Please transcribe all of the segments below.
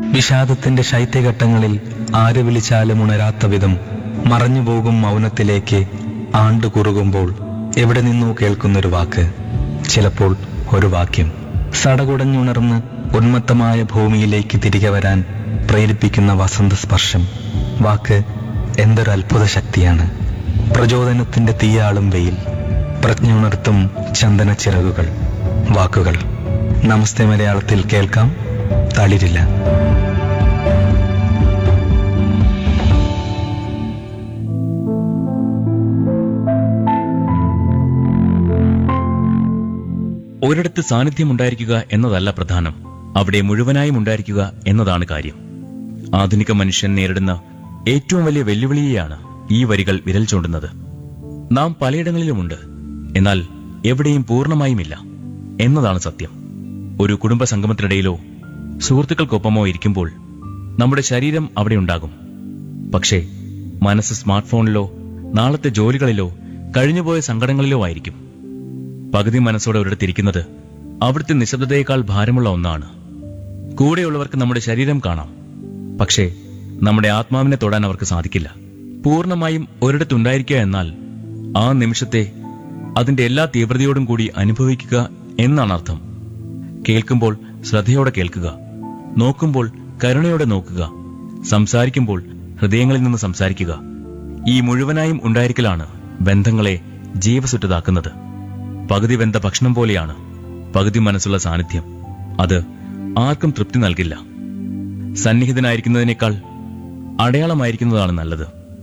വിഷാദത്തിന്റെ ശൈത്യഘട്ടങ്ങളിൽ ആര് വിളിച്ചാലും ഉണരാത്ത വിധം മറഞ്ഞുപോകും മൗനത്തിലേക്ക് ആണ്ടു കുറുകുമ്പോൾ എവിടെ നിന്നോ കേൾക്കുന്നൊരു വാക്ക് ചിലപ്പോൾ ഒരു വാക്യം സടകുടഞ്ഞുണർന്ന് ഉന്മത്തമായ ഭൂമിയിലേക്ക് തിരികെ വരാൻ പ്രേരിപ്പിക്കുന്ന വസന്ത സ്പർശം വാക്ക് എന്തൊരു അത്ഭുത ശക്തിയാണ് പ്രചോദനത്തിന്റെ തീയാളും വെയിൽ പ്രജ്ഞുണർത്തും ചന്ദന ചിറകുകൾ വാക്കുകൾ നമസ്തേ മലയാളത്തിൽ കേൾക്കാം തളിരില്ല ഒരിടത്ത് സാന്നിധ്യം ഉണ്ടായിരിക്കുക എന്നതല്ല പ്രധാനം അവിടെ മുഴുവനായും ഉണ്ടായിരിക്കുക എന്നതാണ് കാര്യം ആധുനിക മനുഷ്യൻ നേരിടുന്ന ഏറ്റവും വലിയ വെല്ലുവിളിയെയാണ് ഈ വരികൾ വിരൽ ചൂണ്ടുന്നത് നാം പലയിടങ്ങളിലുമുണ്ട് എന്നാൽ എവിടെയും പൂർണ്ണമായുമില്ല എന്നതാണ് സത്യം ഒരു കുടുംബ സംഗമത്തിനിടയിലോ സുഹൃത്തുക്കൾക്കൊപ്പമോ ഇരിക്കുമ്പോൾ നമ്മുടെ ശരീരം അവിടെ ഉണ്ടാകും പക്ഷേ മനസ്സ് സ്മാർട്ട് ഫോണിലോ നാളത്തെ ജോലികളിലോ കഴിഞ്ഞുപോയ സങ്കടങ്ങളിലോ ആയിരിക്കും പകുതി മനസ്സോടെ ഒരിടത്തിരിക്കുന്നത് അവിടുത്തെ നിശബ്ദതയേക്കാൾ ഭാരമുള്ള ഒന്നാണ് കൂടെയുള്ളവർക്ക് നമ്മുടെ ശരീരം കാണാം പക്ഷേ നമ്മുടെ ആത്മാവിനെ തൊടാൻ അവർക്ക് സാധിക്കില്ല പൂർണ്ണമായും ഒരിടത്തുണ്ടായിരിക്കുക എന്നാൽ ആ നിമിഷത്തെ അതിന്റെ എല്ലാ തീവ്രതയോടും കൂടി അനുഭവിക്കുക എന്നാണ് അർത്ഥം കേൾക്കുമ്പോൾ ശ്രദ്ധയോടെ കേൾക്കുക നോക്കുമ്പോൾ കരുണയോടെ നോക്കുക സംസാരിക്കുമ്പോൾ ഹൃദയങ്ങളിൽ നിന്ന് സംസാരിക്കുക ഈ മുഴുവനായും ഉണ്ടായിരിക്കലാണ് ബന്ധങ്ങളെ ജീവസുറ്റതാക്കുന്നത് പകുതി വെന്ത ഭക്ഷണം പോലെയാണ് പകുതി മനസ്സുള്ള സാന്നിധ്യം അത് ആർക്കും തൃപ്തി നൽകില്ല സന്നിഹിതനായിരിക്കുന്നതിനേക്കാൾ അടയാളമായിരിക്കുന്നതാണ് നല്ലത്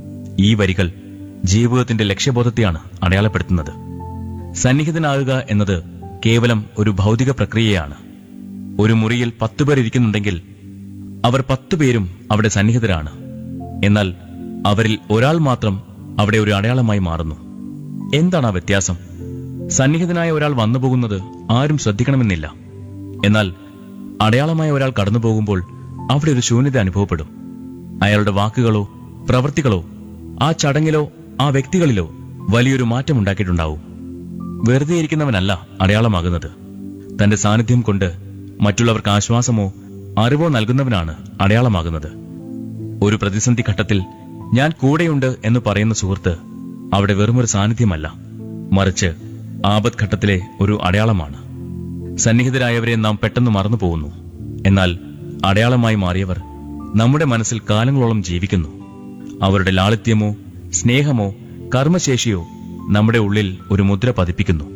ഈ വരികൾ ജീവിതത്തിന്റെ ലക്ഷ്യബോധത്തെയാണ് അടയാളപ്പെടുത്തുന്നത് സന്നിഹിതനാകുക എന്നത് കേവലം ഒരു ഭൗതിക പ്രക്രിയയാണ് ഒരു മുറിയിൽ പത്തു പേർ ഇരിക്കുന്നുണ്ടെങ്കിൽ അവർ പത്തു പേരും അവിടെ സന്നിഹിതരാണ് എന്നാൽ അവരിൽ ഒരാൾ മാത്രം അവിടെ ഒരു അടയാളമായി മാറുന്നു എന്താണ് ആ വ്യത്യാസം സന്നിഹിതനായ ഒരാൾ വന്നു പോകുന്നത് ആരും ശ്രദ്ധിക്കണമെന്നില്ല എന്നാൽ അടയാളമായ ഒരാൾ കടന്നു പോകുമ്പോൾ അവിടെ ഒരു ശൂന്യത അനുഭവപ്പെടും അയാളുടെ വാക്കുകളോ പ്രവൃത്തികളോ ആ ചടങ്ങിലോ ആ വ്യക്തികളിലോ വലിയൊരു മാറ്റം ഉണ്ടാക്കിയിട്ടുണ്ടാവും വെറുതെ ഇരിക്കുന്നവനല്ല അടയാളമാകുന്നത് തന്റെ സാന്നിധ്യം കൊണ്ട് മറ്റുള്ളവർക്ക് ആശ്വാസമോ അറിവോ നൽകുന്നവനാണ് അടയാളമാകുന്നത് ഒരു പ്രതിസന്ധി ഘട്ടത്തിൽ ഞാൻ കൂടെയുണ്ട് എന്ന് പറയുന്ന സുഹൃത്ത് അവിടെ വെറുമൊരു സാന്നിധ്യമല്ല മറിച്ച് ആപത് ഘട്ടത്തിലെ ഒരു അടയാളമാണ് സന്നിഹിതരായവരെ നാം പെട്ടെന്ന് മറന്നു പോകുന്നു എന്നാൽ അടയാളമായി മാറിയവർ നമ്മുടെ മനസ്സിൽ കാലങ്ങളോളം ജീവിക്കുന്നു അവരുടെ ലാളിത്യമോ സ്നേഹമോ കർമ്മശേഷിയോ നമ്മുടെ ഉള്ളിൽ ഒരു മുദ്ര പതിപ്പിക്കുന്നു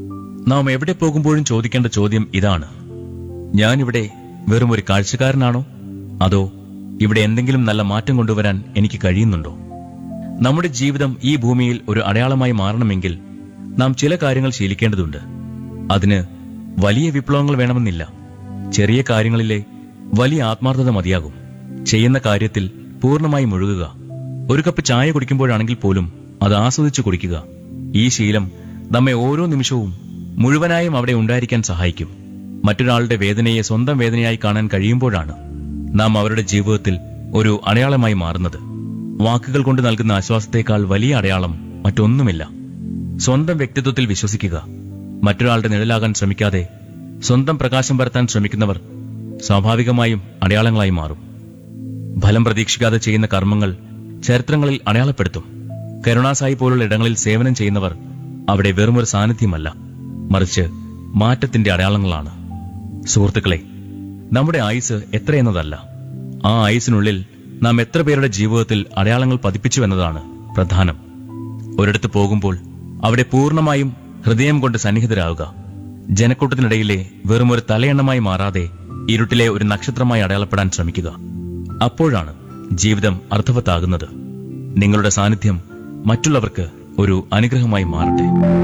നാം എവിടെ പോകുമ്പോഴും ചോദിക്കേണ്ട ചോദ്യം ഇതാണ് ഞാനിവിടെ വെറും ഒരു കാഴ്ചക്കാരനാണോ അതോ ഇവിടെ എന്തെങ്കിലും നല്ല മാറ്റം കൊണ്ടുവരാൻ എനിക്ക് കഴിയുന്നുണ്ടോ നമ്മുടെ ജീവിതം ഈ ഭൂമിയിൽ ഒരു അടയാളമായി മാറണമെങ്കിൽ നാം ചില കാര്യങ്ങൾ ശീലിക്കേണ്ടതുണ്ട് അതിന് വലിയ വിപ്ലവങ്ങൾ വേണമെന്നില്ല ചെറിയ കാര്യങ്ങളിലെ വലിയ ആത്മാർത്ഥത മതിയാകും ചെയ്യുന്ന കാര്യത്തിൽ പൂർണ്ണമായി മുഴുകുക ഒരു കപ്പ് ചായ കുടിക്കുമ്പോഴാണെങ്കിൽ പോലും അത് ആസ്വദിച്ചു കുടിക്കുക ഈ ശീലം നമ്മെ ഓരോ നിമിഷവും മുഴുവനായും അവിടെ ഉണ്ടായിരിക്കാൻ സഹായിക്കും മറ്റൊരാളുടെ വേദനയെ സ്വന്തം വേദനയായി കാണാൻ കഴിയുമ്പോഴാണ് നാം അവരുടെ ജീവിതത്തിൽ ഒരു അടയാളമായി മാറുന്നത് വാക്കുകൾ കൊണ്ട് നൽകുന്ന ആശ്വാസത്തേക്കാൾ വലിയ അടയാളം മറ്റൊന്നുമില്ല സ്വന്തം വ്യക്തിത്വത്തിൽ വിശ്വസിക്കുക മറ്റൊരാളുടെ നിഴലാകാൻ ശ്രമിക്കാതെ സ്വന്തം പ്രകാശം പരത്താൻ ശ്രമിക്കുന്നവർ സ്വാഭാവികമായും അടയാളങ്ങളായി മാറും ഫലം പ്രതീക്ഷിക്കാതെ ചെയ്യുന്ന കർമ്മങ്ങൾ ചരിത്രങ്ങളിൽ അടയാളപ്പെടുത്തും കരുണാസായി പോലുള്ള ഇടങ്ങളിൽ സേവനം ചെയ്യുന്നവർ അവിടെ വെറുമൊരു സാന്നിധ്യമല്ല മറിച്ച് മാറ്റത്തിന്റെ അടയാളങ്ങളാണ് സുഹൃത്തുക്കളെ നമ്മുടെ ആയുസ് എത്രയെന്നതല്ല ആ ആയുസിനുള്ളിൽ നാം എത്ര പേരുടെ ജീവിതത്തിൽ അടയാളങ്ങൾ പതിപ്പിച്ചു എന്നതാണ് പ്രധാനം ഒരിടത്ത് പോകുമ്പോൾ അവിടെ പൂർണ്ണമായും ഹൃദയം കൊണ്ട് സന്നിഹിതരാകുക ജനക്കൂട്ടത്തിനിടയിലെ വെറുമൊരു തലയെണ്ണമായി മാറാതെ ഇരുട്ടിലെ ഒരു നക്ഷത്രമായി അടയാളപ്പെടാൻ ശ്രമിക്കുക അപ്പോഴാണ് ജീവിതം അർത്ഥവത്താകുന്നത് നിങ്ങളുടെ സാന്നിധ്യം മറ്റുള്ളവർക്ക് ഒരു അനുഗ്രഹമായി മാറട്ടെ